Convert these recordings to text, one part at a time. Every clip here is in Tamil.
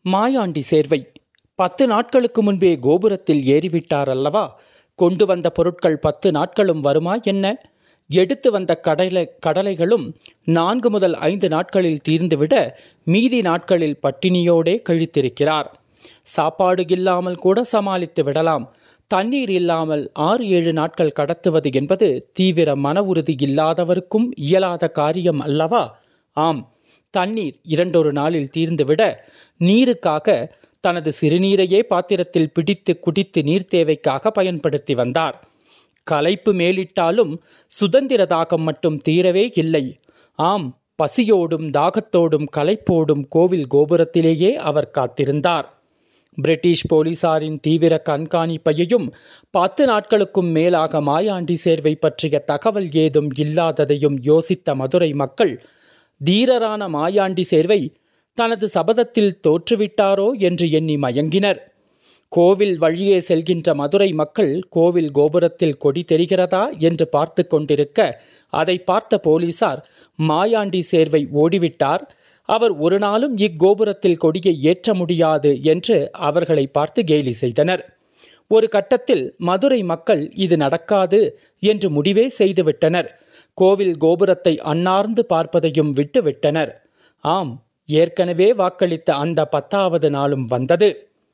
மாயாண்டி சேர்வை பத்து நாட்களுக்கு முன்பே கோபுரத்தில் ஏறிவிட்டார் அல்லவா கொண்டு வந்த பொருட்கள் பத்து நாட்களும் வருமா என்ன எடுத்து வந்த கடலை கடலைகளும் நான்கு முதல் ஐந்து நாட்களில் தீர்ந்துவிட மீதி நாட்களில் பட்டினியோடே கழித்திருக்கிறார் சாப்பாடு இல்லாமல் கூட சமாளித்து விடலாம் தண்ணீர் இல்லாமல் ஆறு ஏழு நாட்கள் கடத்துவது என்பது தீவிர மன உறுதி இல்லாதவருக்கும் இயலாத காரியம் அல்லவா ஆம் தண்ணீர் இரண்டொரு நாளில் தீர்ந்துவிட நீருக்காக தனது சிறுநீரையே பாத்திரத்தில் பிடித்து குடித்து நீர் தேவைக்காக பயன்படுத்தி வந்தார் களைப்பு மேலிட்டாலும் சுதந்திர தாகம் மட்டும் தீரவே இல்லை ஆம் பசியோடும் தாகத்தோடும் களைப்போடும் கோவில் கோபுரத்திலேயே அவர் காத்திருந்தார் பிரிட்டிஷ் போலீசாரின் தீவிர கண்காணிப்பையும் பத்து நாட்களுக்கும் மேலாக மாயாண்டி சேர்வை பற்றிய தகவல் ஏதும் இல்லாததையும் யோசித்த மதுரை மக்கள் தீரரான மாயாண்டி சேர்வை தனது சபதத்தில் தோற்றுவிட்டாரோ என்று எண்ணி மயங்கினர் கோவில் வழியே செல்கின்ற மதுரை மக்கள் கோவில் கோபுரத்தில் கொடி தெரிகிறதா என்று பார்த்து கொண்டிருக்க அதை பார்த்த போலீசார் மாயாண்டி சேர்வை ஓடிவிட்டார் அவர் ஒரு நாளும் இக்கோபுரத்தில் கொடியை ஏற்ற முடியாது என்று அவர்களை பார்த்து கேலி செய்தனர் ஒரு கட்டத்தில் மதுரை மக்கள் இது நடக்காது என்று முடிவே செய்துவிட்டனர் கோவில் கோபுரத்தை அன்னார்ந்து பார்ப்பதையும் விட்டுவிட்டனர் ஆம் ஏற்கனவே வாக்களித்த அந்த பத்தாவது நாளும் வந்தது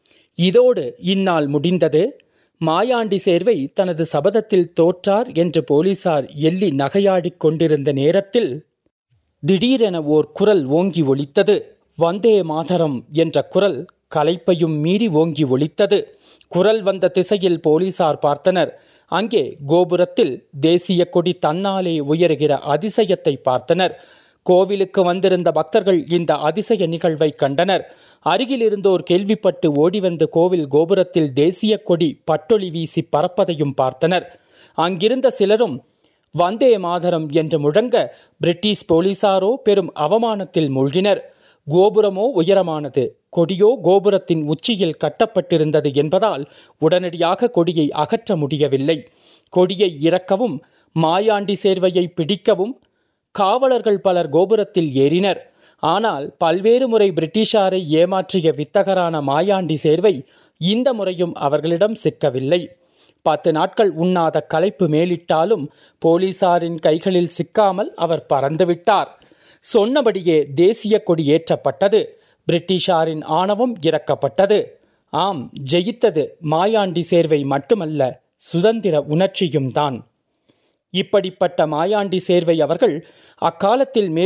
இதோடு இந்நாள் முடிந்தது மாயாண்டி சேர்வை தனது சபதத்தில் தோற்றார் என்று போலீசார் எள்ளி நகையாடிக் கொண்டிருந்த நேரத்தில் திடீரென ஓர் குரல் ஓங்கி ஒலித்தது வந்தே மாதரம் என்ற குரல் கலைப்பையும் மீறி ஓங்கி ஒலித்தது குரல் வந்த திசையில் போலீசார் பார்த்தனர் அங்கே கோபுரத்தில் தேசிய கொடி தன்னாலே உயருகிற அதிசயத்தை பார்த்தனர் கோவிலுக்கு வந்திருந்த பக்தர்கள் இந்த அதிசய நிகழ்வை கண்டனர் அருகில் இருந்தோர் கேள்விப்பட்டு ஓடிவந்து கோவில் கோபுரத்தில் தேசிய கொடி பட்டொளி வீசி பறப்பதையும் பார்த்தனர் அங்கிருந்த சிலரும் வந்தே மாதரம் என்று முழங்க பிரிட்டிஷ் போலீசாரோ பெரும் அவமானத்தில் மூழ்கினர் கோபுரமோ உயரமானது கொடியோ கோபுரத்தின் உச்சியில் கட்டப்பட்டிருந்தது என்பதால் உடனடியாக கொடியை அகற்ற முடியவில்லை கொடியை இறக்கவும் மாயாண்டி சேர்வையை பிடிக்கவும் காவலர்கள் பலர் கோபுரத்தில் ஏறினர் ஆனால் பல்வேறு முறை பிரிட்டிஷாரை ஏமாற்றிய வித்தகரான மாயாண்டி சேர்வை இந்த முறையும் அவர்களிடம் சிக்கவில்லை பத்து நாட்கள் உண்ணாத களைப்பு மேலிட்டாலும் போலீசாரின் கைகளில் சிக்காமல் அவர் பறந்துவிட்டார் சொன்னபடியே தேசிய கொடி ஏற்றப்பட்டது பிரிட்டிஷாரின் ஆணவம் இறக்கப்பட்டது ஆம் ஜெயித்தது மாயாண்டி சேர்வை மட்டுமல்ல சுதந்திர உணர்ச்சியும் தான் இப்படிப்பட்ட மாயாண்டி சேர்வை அவர்கள் அக்காலத்தில் மே